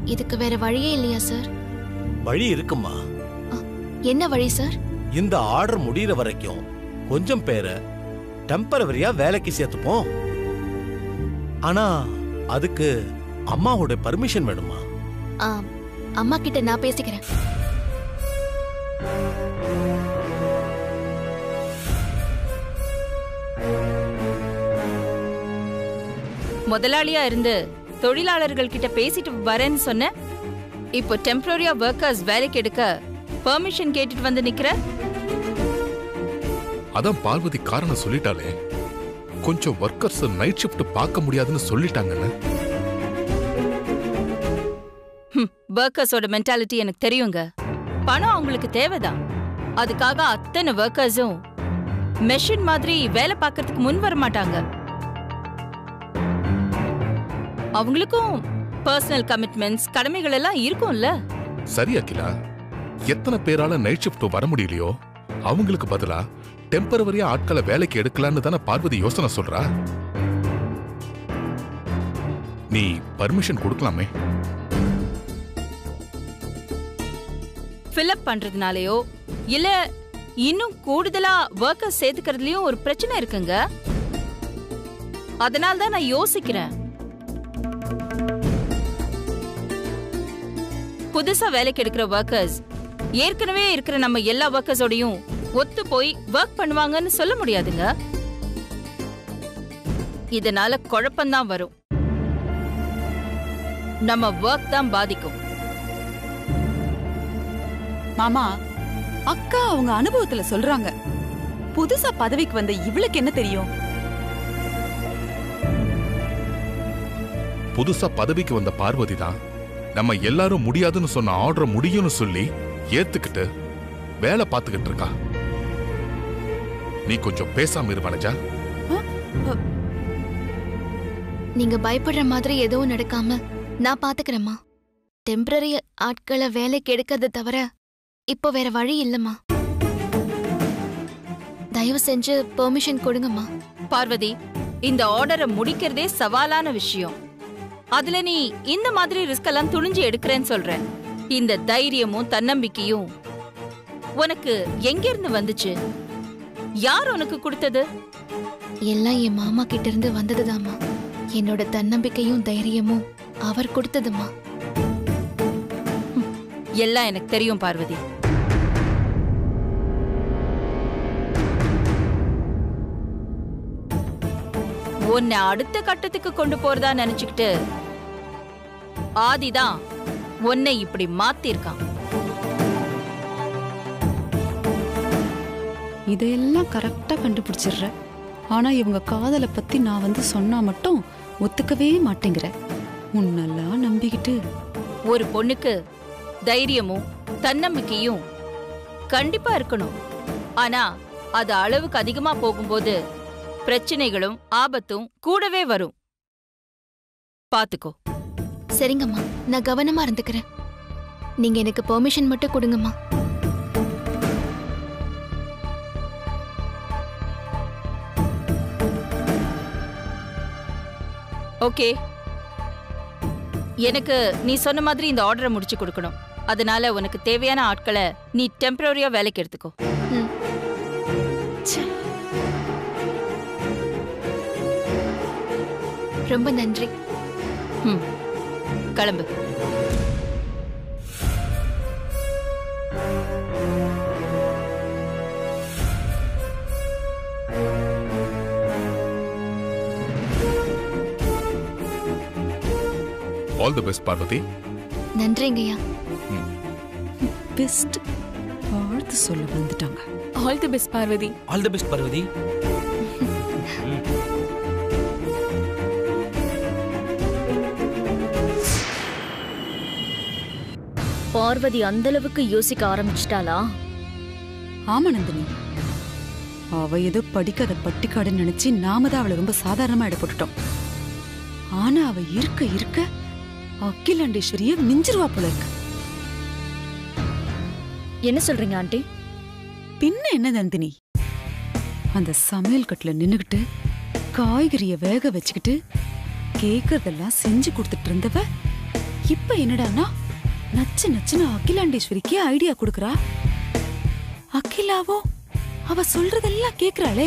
இதுக்கு வேற வழியே இல்லையா சார் வழி இருக்குமா என்ன வழி சார் இந்த ஆர்டர் முடியிற வரைக்கும் கொஞ்சம் பேரை டெம்பரவரியா வேலைக்கு சேர்த்துப்போம் ஆனா அதுக்கு அம்மாவோட பர்மிஷன் வேணுமா ஆ, அம்மா கிட்ட நான் பேசிக்கிறேன் முதலாளியா இருந்து தொழிலாளர்கள் கிட்ட பேசிட்டு வரேன்னு சொன்ன இப்போ டெம்பரரியா ஒர்க்கர்ஸ் வேலைக்கு எடுக்க பெர்மிஷன் கேட்டுட்டு வந்து நிக்கிற அதான் பார்வதி காரணம் சொல்லிட்டாலே கொஞ்சம் ஒர்க்கர்ஸ் நைட் ஷிஃப்ட் பார்க்க முடியாதுன்னு சொல்லிட்டாங்கன்னு ஒர்க்கர்ஸோட மென்டாலிட்டி எனக்கு தெரியுங்க பணம் அவங்களுக்கு தேவைதான் அதுக்காக அத்தனை ஒர்க்கர்ஸும் மெஷின் மாதிரி வேலை பார்க்கறதுக்கு முன் வர மாட்டாங்க அவங்களுக்கும் பர்சனல் கமிட்மெண்ட்ஸ் கடமைகள் எல்லாம் இருக்கும்ல சரி அகிலா எத்தனை பேரால நைட் ஷிஃப்ட் வர முடியலையோ அவங்களுக்கு பதிலா டெம்பரவரியா ஆட்களை வேலைக்கு எடுக்கலான்னு தானே பார்வதி யோசனை சொல்றா நீ பர்மிஷன் கொடுக்கலாமே ஃபில்அப் பண்றதுனாலயோ இல்ல இன்னும் கூடுதலா ஒர்க்கர்ஸ் சேர்த்துக்கிறதுலயும் ஒரு பிரச்சனை இருக்குங்க அதனால தான் நான் யோசிக்கிறேன் புதுசா வேலைக்கு எடுக்கிற ஒர்க்கர்ஸ் ஏற்கனவே இருக்கிற நம்ம எல்லா ஒர்க்கர்ஸோடையும் ஒத்து போய் ஒர்க் பண்ணுவாங்கன்னு சொல்ல முடியாதுங்க இதனால குழப்பம்தான் வரும் நம்ம ஒர்க் தான் பாதிக்கும் மாமா அக்கா அவங்க அனுபவத்துல சொல்றாங்க புதுசா பதவிக்கு வந்த இவளுக்கு என்ன தெரியும் புதுசா பதவிக்கு வந்த பார்வதி தான் நம்ம எல்லாரும் முடியாதுன்னு சொன்ன ஆர்டர் முடியும்னு சொல்லி ஏத்துக்கிட்டு வேலை பார்த்துக்கிட்டு இருக்கா நீ கொஞ்சம் பேசாம இரு வனஜா நீங்க பயப்படுற மாதிரி எதுவும் நடக்காம நான் பாத்துக்கிறேம்மா டெம்பரரி ஆட்களை வேலைக்கு எடுக்கிறத தவிர இப்போ வேற வழி இல்லம்மா தயவு செஞ்சு பெர்மிஷன் கொடுங்கம்மா பார்வதி இந்த ஆர்டரை முடிக்கிறதே சவாலான விஷயம் அதுல நீ இந்த மாதிரி ரிஸ்க் எல்லாம் துணிஞ்சு எடுக்கிறேன்னு சொல்ற இந்த தைரியமும் தன்னம்பிக்கையும் உனக்கு எங்க இருந்து வந்துச்சு யார் உனக்கு கொடுத்தது எல்லாம் என் மாமா கிட்ட இருந்து வந்ததுதாம்மா என்னோட தன்னம்பிக்கையும் தைரியமும் அவர் கொடுத்ததுமா எல்லாம் எனக்கு தெரியும் பார்வதி உன்னை அடுத்த கட்டத்துக்கு கொண்டு போறதா நினைச்சுக்கிட்டு ஆதிதான் உன்னை இப்படி மாத்திருக்கான் இதையெல்லாம் கரெக்டா கண்டுபிடிச்சிடுற ஆனா இவங்க காதலை பத்தி நான் வந்து சொன்னா மட்டும் ஒத்துக்கவே மாட்டேங்கிற உன்னெல்லாம் நம்பிக்கிட்டு ஒரு பொண்ணுக்கு தைரியமும் தன்னம்பிக்கையும் கண்டிப்பா இருக்கணும் ஆனா அது அளவுக்கு அதிகமா போகும்போது பிரச்சனைகளும் ஆபத்தும் கூடவே வரும் பாத்துக்கோ சரிங்கம்மா நான் கவனமா இருந்துக்கிறேன் நீங்க எனக்கு பெர்மிஷன் மட்டும் கொடுங்கம்மா ஓகே எனக்கு நீ சொன்ன மாதிரி இந்த ஆர்டரை முடிச்சு கொடுக்கணும் அதனால உனக்கு தேவையான ஆட்களை நீ டெம்பரரியா வேலைக்கு எடுத்துக்கோ ம். ரொம்ப நன்றி ம். கிளம்பு ஆல் தி பெஸ்ட் பார்வதி நன்றிங்கய்யா பெஸ்ட் வாழ்த்து சொல்ல வந்துட்டாங்க all the best Parvathi all the best Parvathi Parvathi அந்த அளவுக்கு யோசிக்க ஆரம்பிச்சிட்டாளா ஆமா நந்தினி அவ ஏதோ படிக்காத பட்டிக்காடுன்னு நினைச்சு நாம தான் அவளை ரொம்ப சாதாரணமா எடை போட்டுட்டோம் ஆனா அவ இருக்க இருக்க அகிலாண்டேஸ்வரிய மிஞ்சிருவா போல இருக்கு என்ன சொல்றீங்க ஆண்டி பின்ன என்ன நந்தினி அந்த சமையல் கட்டுல நின்னுகிட்டு காய்கறிய வேக வச்சுக்கிட்டு கேக்குறதெல்லாம் செஞ்சு கொடுத்துட்டு இருந்தவ இப்ப என்னடான்னா நச்சு நச்சுன்னு அகிலாண்டேஸ்வரிக்கு ஐடியா கொடுக்கறா அகிலாவோ அவ சொல்றதெல்லாம் கேக்குறாளே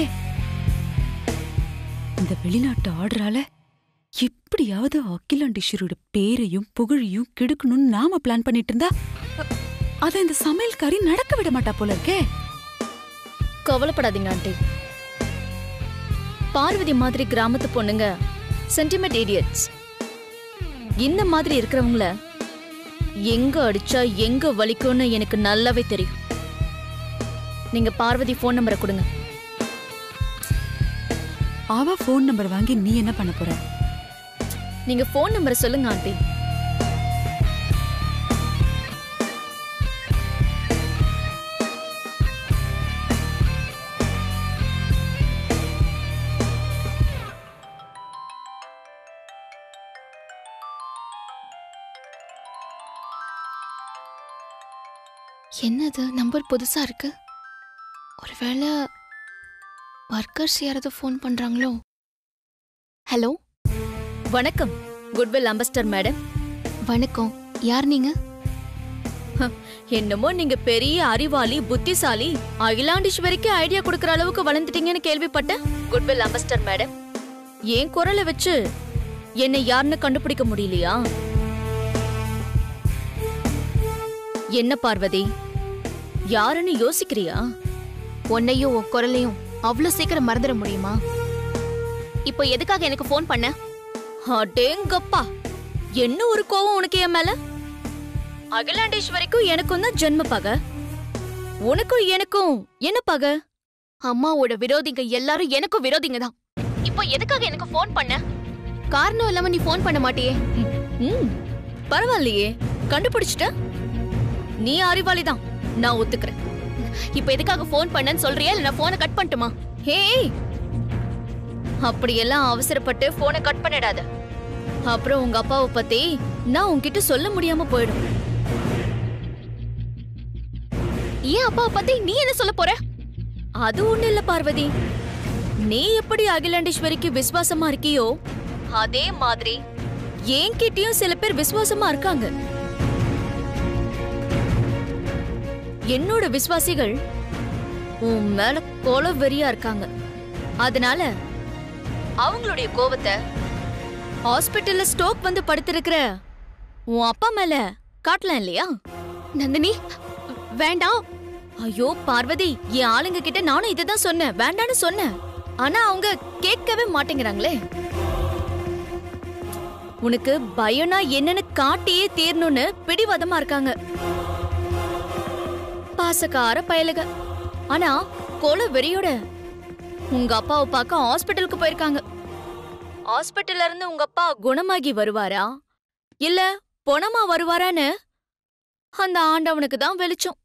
இந்த வெளிநாட்டு ஆர்டரால எப்படியாவது அகிலாண்டேஸ்வரியோட பேரையும் புகழையும் கெடுக்கணும்னு நாம பிளான் பண்ணிட்டு இருந்தா அ- அத இந்த சமையல்காரி நடக்க விட மாட்டா போல இருக்கே கவலைப்படாதீங்க ஆண்டி பார்வதி மாதிரி கிராமத்து பொண்ணுங்க சென்டிமெண்ட் ஏடியட்ஸ் இந்த மாதிரி இருக்கிறவங்கள எங்க அடிச்சா எங்க வலிக்கும்னு எனக்கு நல்லாவே தெரியும் நீங்க பார்வதி ஃபோன் நம்பரை கொடுங்க அவ ஃபோன் நம்பர் வாங்கி நீ என்ன பண்ண போற நீங்க ஃபோன் நம்பரை சொல்லுங்க ஆண்டி என்னது நம்பர் புதுசா இருக்கு ஒருவேளை ஒர்க்கர்ஸ் யாராவது ஃபோன் பண்றாங்களோ ஹலோ வணக்கம் குட்வில் அம்பஸ்டர் மேடம் வணக்கம் யார் நீங்க என்னமோ நீங்க பெரிய அறிவாளி புத்திசாலி அகிலாண்டீஸ்வரிக்கு ஐடியா கொடுக்கற அளவுக்கு வளர்ந்துட்டீங்கன்னு கேள்விப்பட்டேன் குட்வில் அம்பஸ்டர் மேடம் என் குரலை வச்சு என்னை யாருன்னு கண்டுபிடிக்க முடியலையா என்ன பார்வதி யாருன்னு யோசிக்கிறியா உன்னையும் உன் குரலையும் அவ்வளோ சீக்கிரம் மறந்துட முடியுமா இப்போ எதுக்காக எனக்கு ஃபோன் பண்ண அடேங்கப்பா என்ன ஒரு கோவம் உனக்கு என் மேல அகிலாண்டேஸ்வரிக்கும் எனக்கும் தான் ஜென்ம பகை உனக்கும் எனக்கும் என்ன பகை அம்மாவோட விரோதிங்க எல்லாரும் எனக்கும் விரோதிங்க தான் இப்போ எதுக்காக எனக்கு ஃபோன் பண்ண காரணம் இல்லாம நீ ஃபோன் பண்ண மாட்டியே ம் பரவாயில்லையே கண்டுபிடிச்சிட்ட நீ அறிவாளி தான் நான் ஒத்துக்கிறேன் இப்போ எதுக்காக ஃபோன் பண்ணேன்னு சொல்றியா இல்ல நான் ஃபோனை கட் பண்ணட்டுமா ஹே அப்படியெல்லாம் அவசரப்பட்டு போனை கட் பண்ணிடாத அப்புறம் உங்க அப்பாவை பத்தி நான் உன்கிட்ட சொல்ல முடியாம போயிடும் ஏன் அப்பாவை பத்தி நீ என்ன சொல்ல போற அது ஒண்ணு இல்ல பார்வதி நீ எப்படி அகிலாண்டேஸ்வரிக்கு விசுவாசமா இருக்கியோ அதே மாதிரி என்கிட்டயும் சில பேர் விசுவாசமா இருக்காங்க என்னோட விசுவாசிகள் உன் மேல கோல வெறியா இருக்காங்க அதனால அவங்களுடைய கோவத்தை ஹாஸ்பிட்டல்ல ஸ்டோக் வந்து படுத்திருக்கிற உன் அப்பா மேல காட்டலாம் இல்லையா நந்தினி வேண்டாம் ஐயோ பார்வதி என் ஆளுங்க கிட்ட நானும் இதுதான் சொன்னேன் வேண்டான்னு சொன்னேன் ஆனா அவங்க கேட்கவே மாட்டேங்கிறாங்களே உனக்கு பயம்னா என்னன்னு காட்டியே தீரணும்னு பிடிவாதமா இருக்காங்க பாசக்கார பயலுக ஆனா கோல வெறியோட உங்க அப்பாவை பார்க்க ஹாஸ்பிட்டலுக்கு போயிருக்காங்க ஹாஸ்பிட்டல்ல இருந்து உங்க அப்பா குணமாகி வருவாரா இல்ல பொணமா வருவாரான்னு அந்த ஆண்டவனுக்கு தான் வெளிச்சம்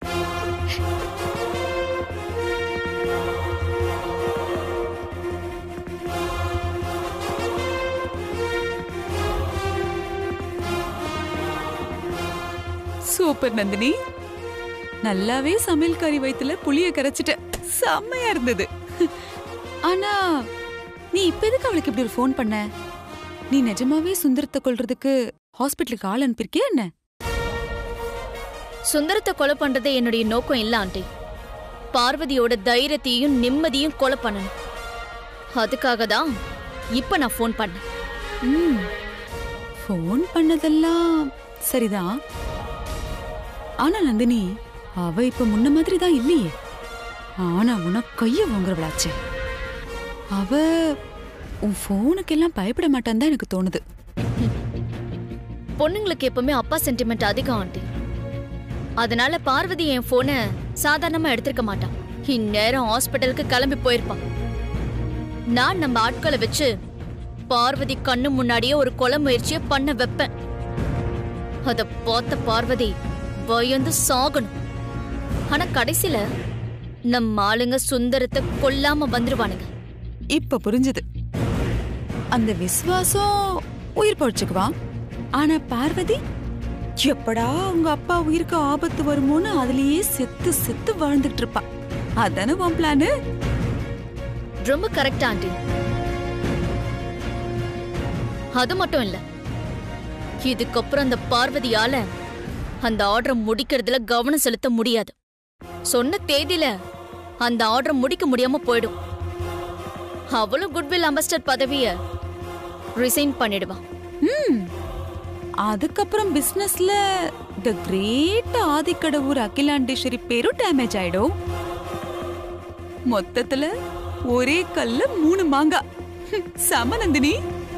சூப்பர் நந்தினி நல்லாவே சமையல்காரி வயித்துல புளிய கரைச்சிட்ட செம்மையா இருந்தது ஆனா நீ இப்ப எதுக்கு அவளுக்கு இப்படி ஒரு ஃபோன் பண்ண நீ நிஜமாவே சுந்தரத்தை கொல்றதுக்கு ஹாஸ்பிட்டலுக்கு ஆள் அனுப்பியிருக்கியா என்ன சுந்தரத்தை கொலை பண்றது என்னுடைய நோக்கம் இல்ல ஆண்டி பார்வதியோட தைரியத்தையும் நிம்மதியும் கொலை பண்ணணும் அதுக்காக தான் இப்ப நான் ஃபோன் பண்ணேன் ம் ஃபோன் பண்ணதெல்லாம் சரிதான் ஆனா நந்தினி அவ இப்ப முன்ன மாதிரி தான் இல்லையே ஆனா உனக்கு கைய வாங்குறவளாச்சே அவ உன் ஃபோனுக்கெல்லாம் பயப்பட மாட்டான்னு தான் எனக்கு தோணுது பொண்ணுங்களுக்கு எப்பவுமே அப்பா சென்டிமெண்ட் அதிகம் ஆண்டி அதனால பார்வதி என் போனை சாதாரணமா எடுத்திருக்க மாட்டான் இந்நேரம் ஹாஸ்பிட்டலுக்கு கிளம்பி போயிருப்பான் நான் நம்ம ஆட்களை வச்சு பார்வதி கண்ணு முன்னாடியே ஒரு கொலை முயற்சியை பண்ண வைப்பேன் அத பார்த்த பார்வதி பயந்து சாகணும் ஆனா கடைசில நம்ம ஆளுங்க சுந்தரத்தை கொல்லாம வந்துருவானுங்க இப்ப புரிஞ்சது அந்த விசுவாசம் உயிர் பழிச்சுக்குவான் ஆனா பார்வதி எப்படா உங்க அப்பா உயிருக்கு ஆபத்து வருமோன்னு அதுலயே செத்து செத்து வாழ்ந்துட்டு இருப்பா அதானே உன் பிளானு ரொம்ப கரெக்ட் ஆண்டி அது மட்டும் இல்ல இதுக்கப்புறம் அந்த பார்வதியால அந்த ஆர்டரை முடிக்கிறதுல கவனம் செலுத்த முடியாது சொன்ன தேதியில அந்த ஆர்டரை முடிக்க முடியாம போயிடும் அவளும் குட்வில் அம்பாஸ்டர் பதவிய ரிசைன் பண்ணிடுவா ம் அதுக்கப்புறம் பிசினஸ்ல த கிரேட் ஆதிக்கடவுர் அகிலாண்டேஸ்வரி பேரும் டேமேஜ் ஆயிடும் மொத்தத்துல ஒரே கல்ல மூணு மாங்கா சமநந்தினி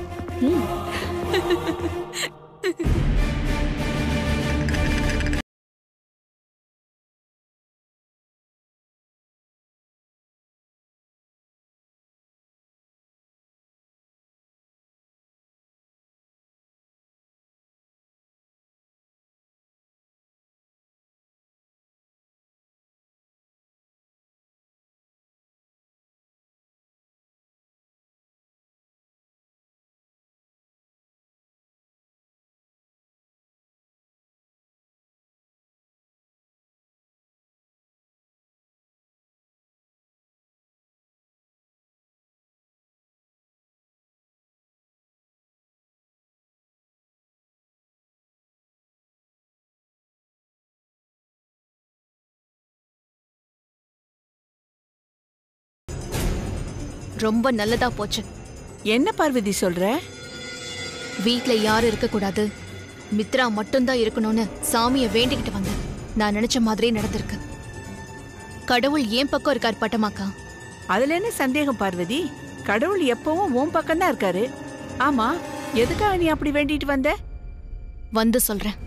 ரொம்ப நல்லதா போச்சு என்ன பார்வதி சொல்ற வீட்ல யாரும் இருக்க கூடாது மித்ரா மட்டும்தான் இருக்கணும்னு சாமியை வேண்டிக்கிட்டு வந்தேன் நான் நினைச்ச மாதிரியே நடந்திருக்கு கடவுள் ஏன் பக்கம் இருக்கார் பட்டமாக்கா அதுல என்ன சந்தேகம் பார்வதி கடவுள் எப்பவும் உன் பக்கம் தான் இருக்காரு ஆமா எதுக்காக நீ அப்படி வேண்டிட்டு வந்த வந்து சொல்றேன்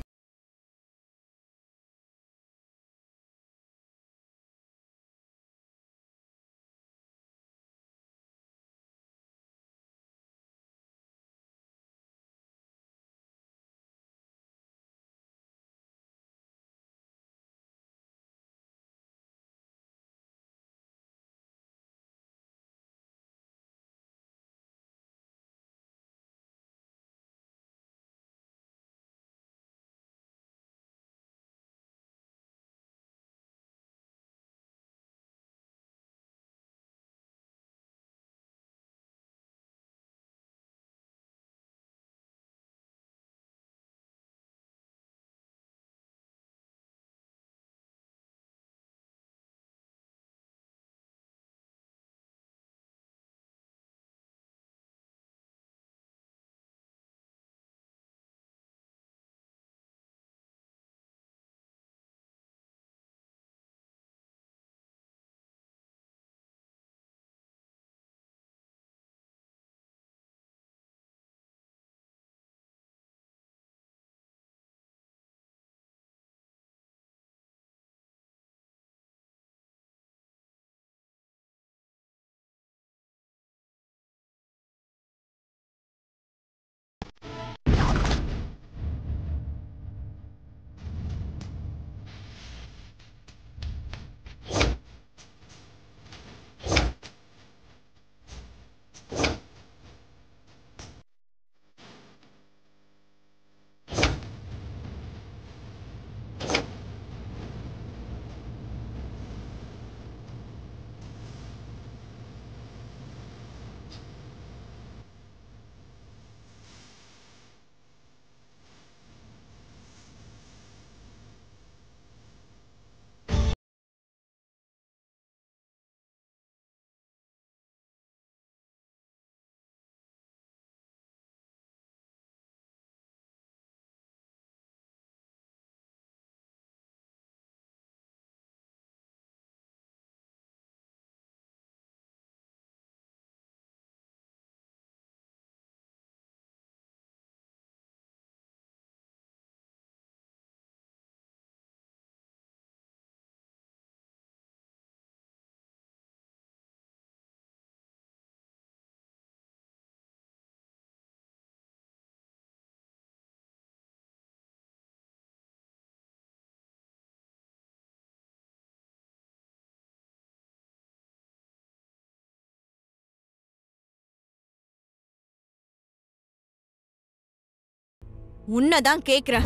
உன்னதான் கேக்குறேன்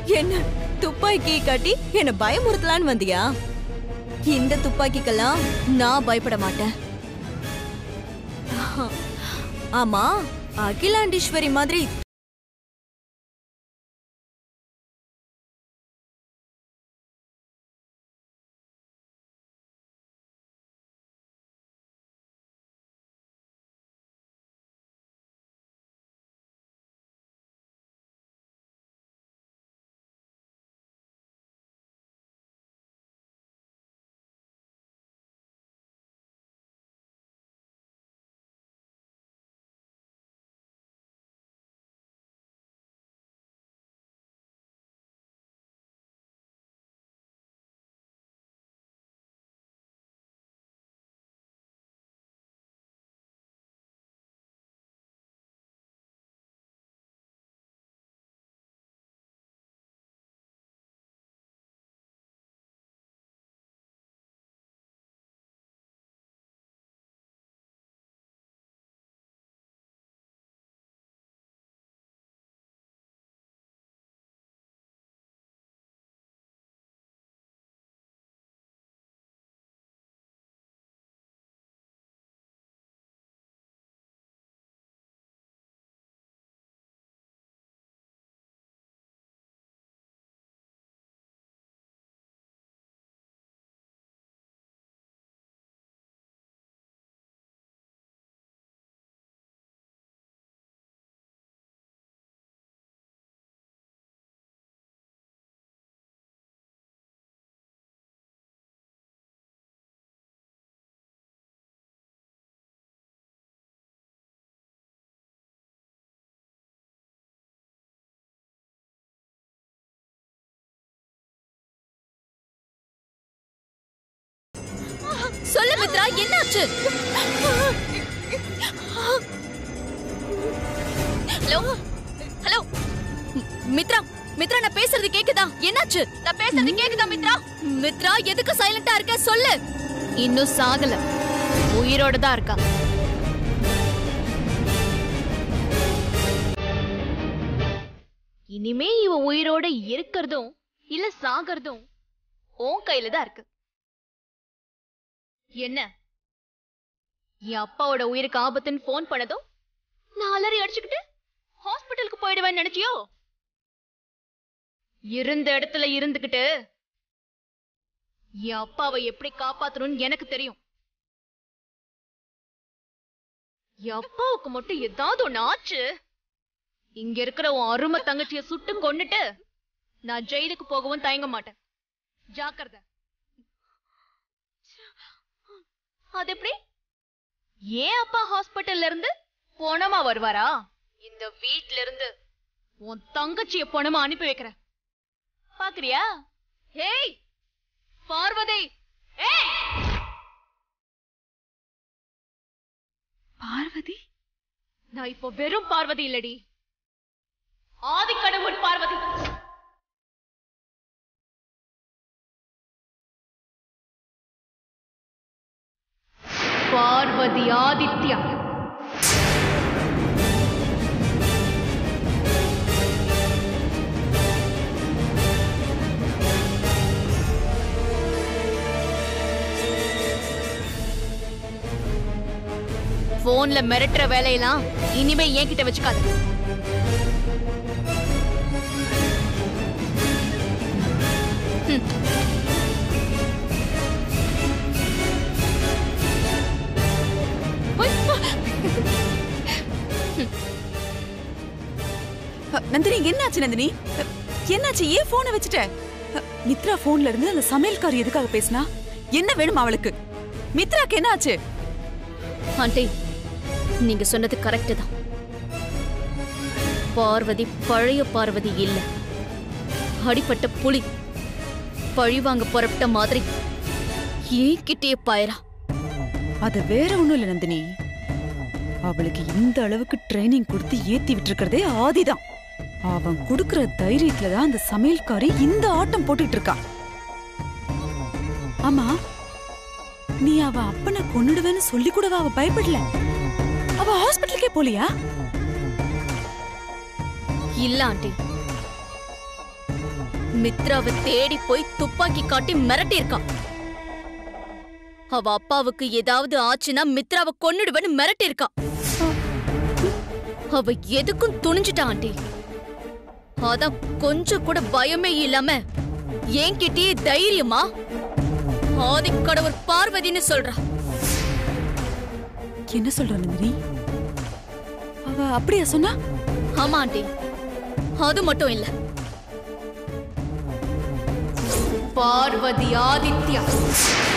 என்ன துப்பாக்கி காட்டி என்ன பயமுறுத்தலான்னு வந்தியா இந்த துப்பாக்கிக்கெல்லாம் நான் பயப்பட மாட்டேன் ஆமா அகிலாண்டீஸ்வரி மாதிரி சொல்லு மித்ரா என்னாச்சு ஹலோ ஹலோ ம், மித்ரா மித்ரா நான் பேசுறது கேக்குதா என்னாச்சு நான் பேசுறது கேக்குதா மித்ரா மித்ரா எதுக்கு சைலண்டா இருக்க சொல்லு இன்னும் சாகல உயிரோட தான் இருக்கா இனிமே இவ உயிரோட இருக்கிறதும் இல்ல சாகிறதும் உன் கையில தான் இருக்கு என்ன என் அப்பாவோட உயிருக்கு ஆபத்துன்னு ஃபோன் பண்ணதும் நான் அலறி அடிச்சுக்கிட்டு ஹாஸ்பிட்டலுக்கு போயிடுவேன்னு நினைச்சியோ இருந்த இடத்துல இருந்துகிட்டு என் அப்பாவை எப்படி காப்பாத்தணும்னு எனக்கு தெரியும் என் அப்பாவுக்கு மட்டும் ஏதாவது ஒண்ணு ஆச்சு இங்க இருக்கிற உன் அருமை தங்கச்சிய சுட்டு கொன்னுட்டு நான் ஜெயிலுக்கு போகவும் தயங்க மாட்டேன் ஜாக்கிரதை அது எப்படி ஏன் அப்பா ஹாஸ்பிட்டல்ல இருந்து போனமா வருவாரா இந்த வீட்ல இருந்து உன் தங்கச்சிய போனமா அனுப்பி வைக்கிறேன் பாக்குறியா ஹேய் பார்வதி ஏய் பார்வதி நான் இப்போ வெறும் பார்வதி இல்லடி ஆதிக்கடவுள் பார்வதி பார்வதி ஆதித்யா போன்ல மிரட்டுற வேலையெல்லாம் இனிமே என்கிட்ட வச்சுக்காத ஹம். போய், போ. அ, நந்தினி என்னாச்சு நந்தினி அ, என்னாச்சு ஏன் போனை வச்சுட்ட அ, மித்ரா போன்ல இருந்து அந்த சமையல்காரி எதுக்காக பேசினா என்ன வேணும் அவளுக்கு மித்ராக்கு என்னாச்சு ஆண்டி நீங்க சொன்னது கரெக்ட் தான் பார்வதி பழைய பார்வதி இல்ல அடிப்பட்ட புலி பழிவாங்க புறப்பட்ட மாதிரி ஏன்கிட்டயே பாயரா அது வேற ஒண்ணும் இல்ல நந்தினி அவளுக்கு இந்த அளவுக்கு ட்ரைனிங் கொடுத்து ஏத்தி விட்டுருக்கிறதே ஆதிதான் அவன் கொடுக்கிற தைரியத்துல தான் அந்த சமையல்காரி இந்த ஆட்டம் போட்டுட்டு இருக்கா ஆமா நீ அவ அப்பனை கொன்னுடுவேன்னு சொல்லி கூடவா அவ பயப்படல அவ ஹாஸ்பிட்டலுக்கே போலியா இல்ல ஆண்டி மித்ராவை தேடி போய் துப்பாக்கி காட்டி மிரட்டி இருக்கான் அவ அப்பாவுக்கு ஏதாவது ஆச்சுன்னா மித்ராவை கொன்னுடுவேன்னு மிரட்டி இருக்கான் அவ எதுக்கும் துணிஞ்சிட்டா ஆண்டி அதான் கொஞ்சம் கூட பயமே இல்லாம என்கிட்டயே தைரியமா ஆதிக்கடவுள் பார்வதின்னு சொல்றா என்ன சொல்ற நந்தினி அவ அப்படியா சொன்னா ஆமா ஆண்டி அது மட்டும் இல்ல பார்வதி ஆதித்யா